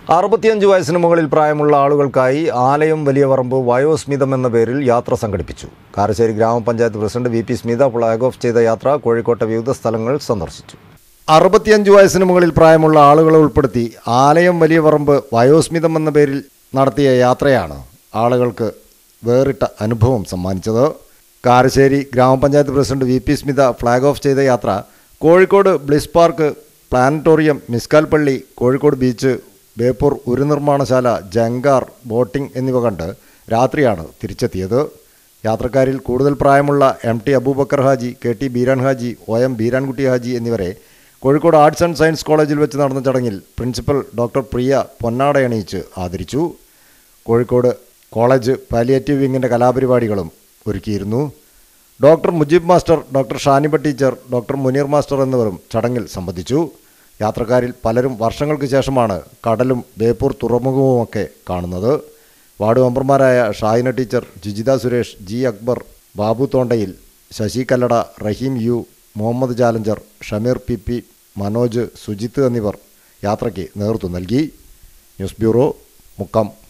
അറുപത്തിയഞ്ച് വയസ്സിന് മുകളിൽ പ്രായമുള്ള ആളുകൾക്കായി ആലയം വലിയ പറമ്പ് വയോസ്മിതം എന്ന പേരിൽ യാത്ര സംഘടിപ്പിച്ചു കാരശ്ശേരി ഗ്രാമപഞ്ചായത്ത് president V P Smitha flag off ചെയ്ത യാത്ര കോഴിക്കോട്ടെ വിവിധ സ്ഥലങ്ങൾ സന്ദർശിച്ചു അറുപത്തിയഞ്ച് വയസ്സിന് മുകളിൽ പ്രായമുള്ള ആളുകളെ ഉൾപ്പെടുത്തി ആലയം വലിയ പറമ്പ് വയോസ്മിതം എന്ന പേരിൽ നടത്തിയ യാത്രയാണ് ആളുകൾക്ക് വേറിട്ട അനുഭവം സമ്മാനിച്ചത് കാരശ്ശേരി ഗ്രാമപഞ്ചായത്ത് president V P Smitha flag off ചെയ്ത യാത്ര Kozhikode bliss park planetarium Mishkal പള്ളി കോഴിക്കോട് ബീച്ച് ബേപ്പൂർ ഉരുനിർമ്മാണശാല ജങ്കാർ ബോട്ടിംഗ് എന്നിവ കണ്ട് രാത്രിയാണ് തിരിച്ചെത്തിയത് യാത്രക്കാരിൽ കൂടുതൽ പ്രായമുള്ള M T Abubakar Haji K T Beeran Haji O M Beerankutty Haji എന്നിവരെ കോഴിക്കോട് ആർട്സ് ആൻഡ് സയൻസ് കോളേജിൽ വെച്ച് നടന്ന ചടങ്ങിൽ പ്രിൻസിപ്പൽ ഡോക്ടർ പ്രിയ പൊന്നാടയണിയിച്ച് ആദരിച്ചു കോഴിക്കോട് കോളേജ് പാലിയേറ്റീവ് വിങ്ങിൻ്റെ കലാപരിപാടികളും ഒരുക്കിയിരുന്നു doctor Mujeeb master doctor Shaniba teacher doctor Muneer master എന്നിവരും ചടങ്ങിൽ സംബന്ധിച്ചു യാത്രക്കാരിൽ പലരും വർഷങ്ങൾക്ക് ശേഷമാണ് കടലും ബേപ്പൂർ തുറമുഖവുമൊക്കെ കാണുന്നത് വാർഡ് മെമ്പർമാരായ Shahina teacher Jijitha Suresh G Akbar Babu Thondayil Sasi Kallada Raheem U Muhammad ജാലഞ്ചർ ഷമീർ പി പി മനോജ് സുജിത്ത് എന്നിവർ യാത്രയ്ക്ക് നേതൃത്വം നൽകി ന്യൂസ് ബ്യൂറോ മുക്കം